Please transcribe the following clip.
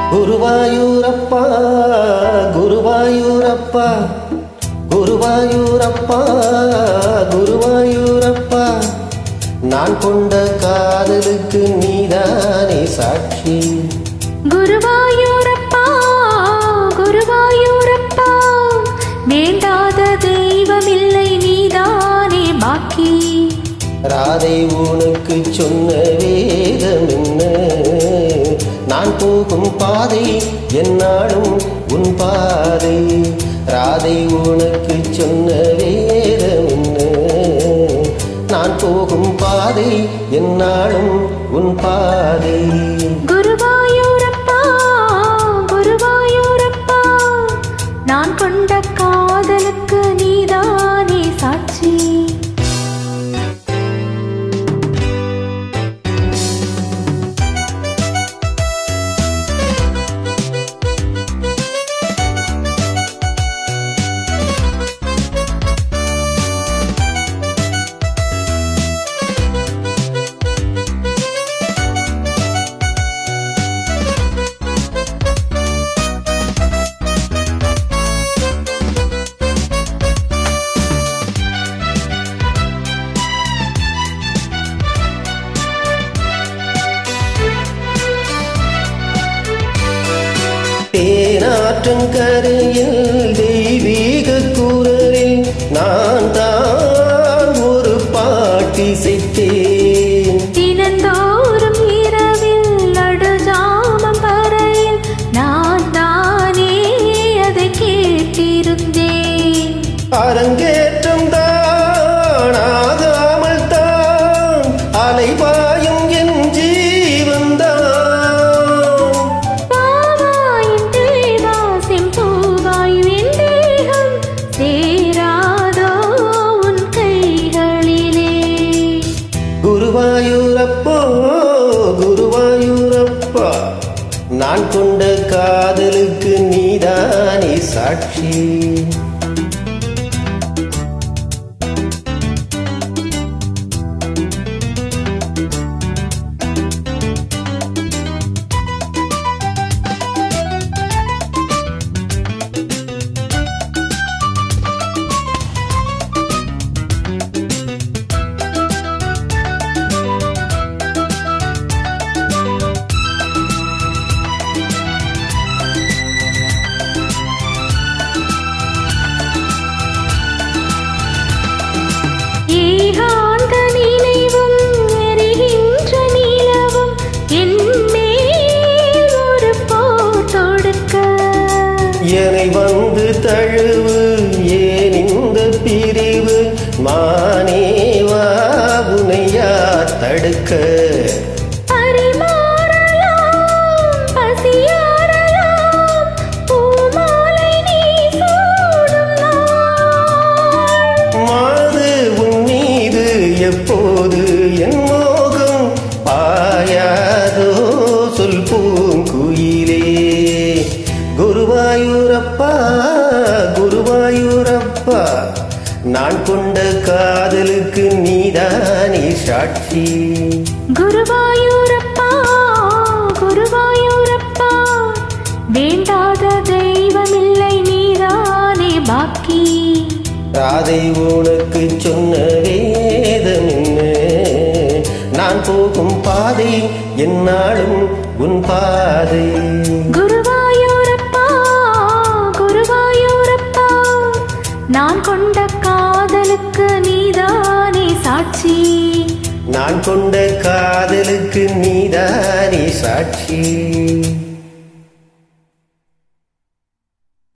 குருவாயூரப்பா குருவாயூரப்பா குருவாயூரப்பா குருவாயூரப்பா நான் கொண்ட காதலுக்கு நீதானே சாட்சி குருவாயூரப்பா குருவாயூரப்பா வேண்டாத தெய்வமில்லை நீதானே பாக்கி ராதை உனக்கு சொன்ன வேதம் என்ன நான் போகும் பாதை என்னாலும் உன் பாதை ராதை உனக்கு சொன்ன வேதம் என்ன நான் போகும் பாதை என்னாலும் உன் பாதை குருவாயூரப்பா குருவாயூரப்பா நான் கொண்ட காதலுக்கு நீதானே சாட்சி தேனாற்றங்கரையில் தெய்வீக குரலில் நான் தான் ஒரு பாட்டி செய்தேன் தினந்தோறும் இரவில் நடுஜாமம் வரையில் நான் தானே அதை கேட்டிருந்தேன் அரங்கேற்றம் தான் ஆகாமல் தான் அலைபாயும் என் ஜீவன்தான் பாவாயின் தேவாசிம் பூவாயும் என் தேகம் சேராதோ உன் கைகளிலே குருவாயூரப்போ குருவாயூரப்பா நான் கொண்ட காதலுக்கு நீதானே சாட்சி ஏகாந்த நினைவும் எரிகின்ற நிலவும் என் மேல் ஒரு போர் தொடுக்க என்னை வந்து தழுவு ஏன் இந்த பிரிவு மானேவா உனையா தடுக்க பரிமாறலாம் பசியாறலாம் பூமாலை நீ சூடும் நாள் மாது உன் மீது எப்போது என் மோகம் பாயாதோ சொல் பூங்குயிலே குருவாயூரப்பா குருவாயூரப்பா நான் கொண்ட காதலுக்கு நீதானே சாட்சி குருவாயூரப்பா குருவாயூரப்பா வேண்டாத தெய்வமில்லை நீதானே பாக்கி ராதை உனக்கு சொன்ன வேதம் என்ன நான் போகும் பாதை என்னாலும் உன் பாதை குருவாயூரப்பா குருவாயூரப்பா நான் கொண்ட காதலுக்கு நீதானே சாட்சி நான் கொண்ட காதலுக்கு நீதானே சாட்சி